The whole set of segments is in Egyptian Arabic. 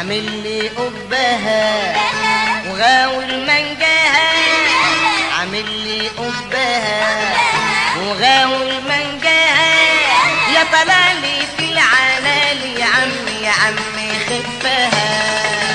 عامل لي قبها وغاوي المنجاها عامل لي قبها وغاوي المنجاها يا طلالي في العلالي يا عمي يا عمي خفها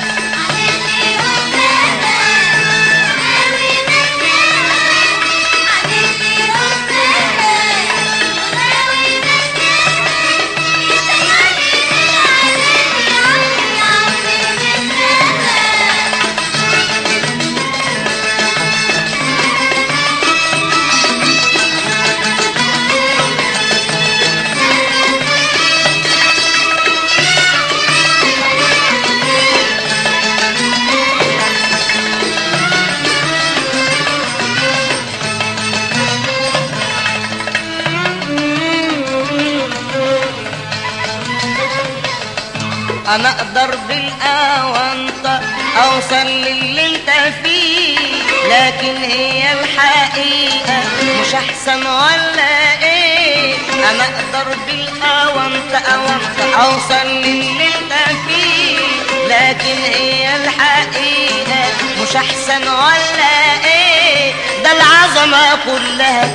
انا اقدر بالاونطة اوصل للي انت فيه لكن هي الحقيقة مش احسن ولا ايه انا اقدر بالاونطة اونطة اوصل للي انت فيه لكن هي الحقيقة مش احسن ولا ايه ده العظمة كلها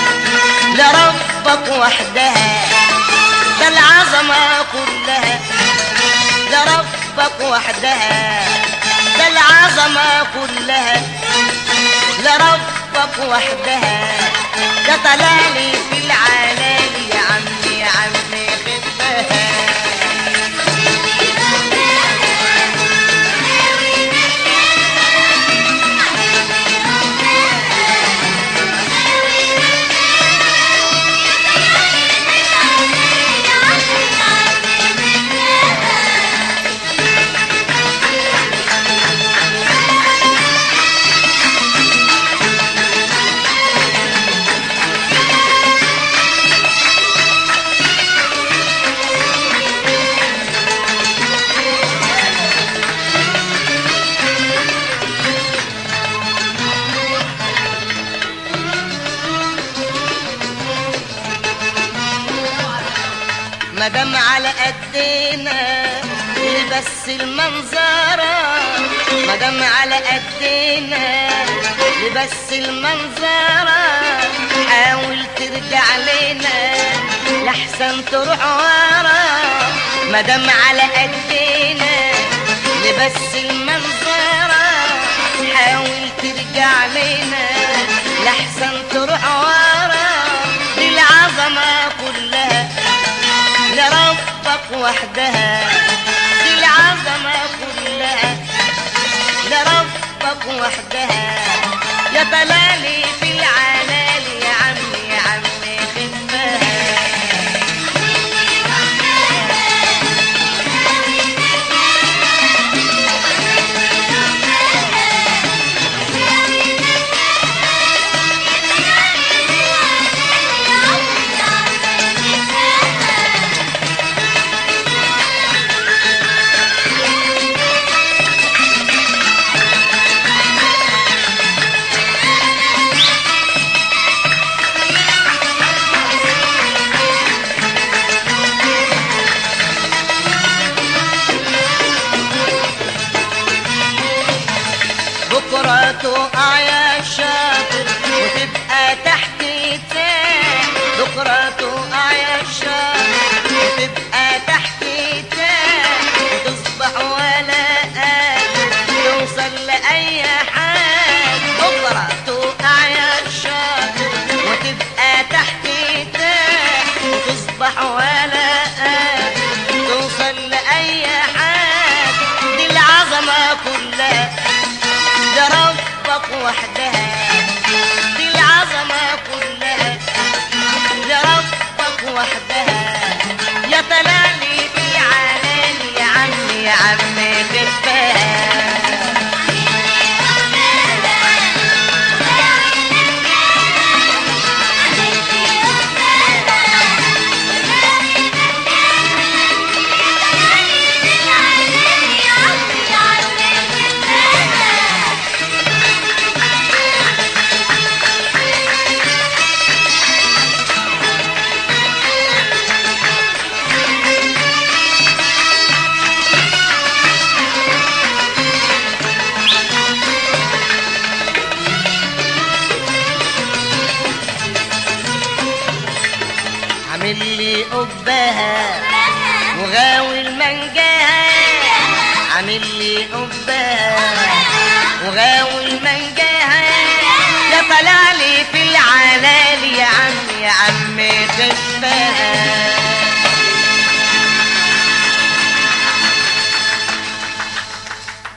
لربك وحدها ده العظمة كلها لربك وحدها ده العظمة كلها لربك وحدها ده طلالي في العلالي يا عمي يا عمي خفها مدام على قدنا لبس المنظرة مدام على قدنا لبس المنظرة حاول ترجع لنا لحسن تروح ورا مدام على قدنا لبس المنظرة حاول ترجع لنا لحسن تروح ورا دي العظمة كلها لربك وحدها دي العظمة كلها لربك وحدها يا طلالي في العلالي يا عمي يا عمي خفها بكرة تقع يا شاطر وتبقى تحت تاع بكرة تقع يا شاطر وتبقى تحت تاع وتصبح ولا قادر توصل لأي حال بكرة تقع يا شاطر وتبقى تحت تاع وتصبح ولا قادر توصل لأي حال دي العظمة كلها لربك وحدها دي العظمة كلها لربك عامل لي قبها وغاوي المنجاها عامل لي قبها وغاوي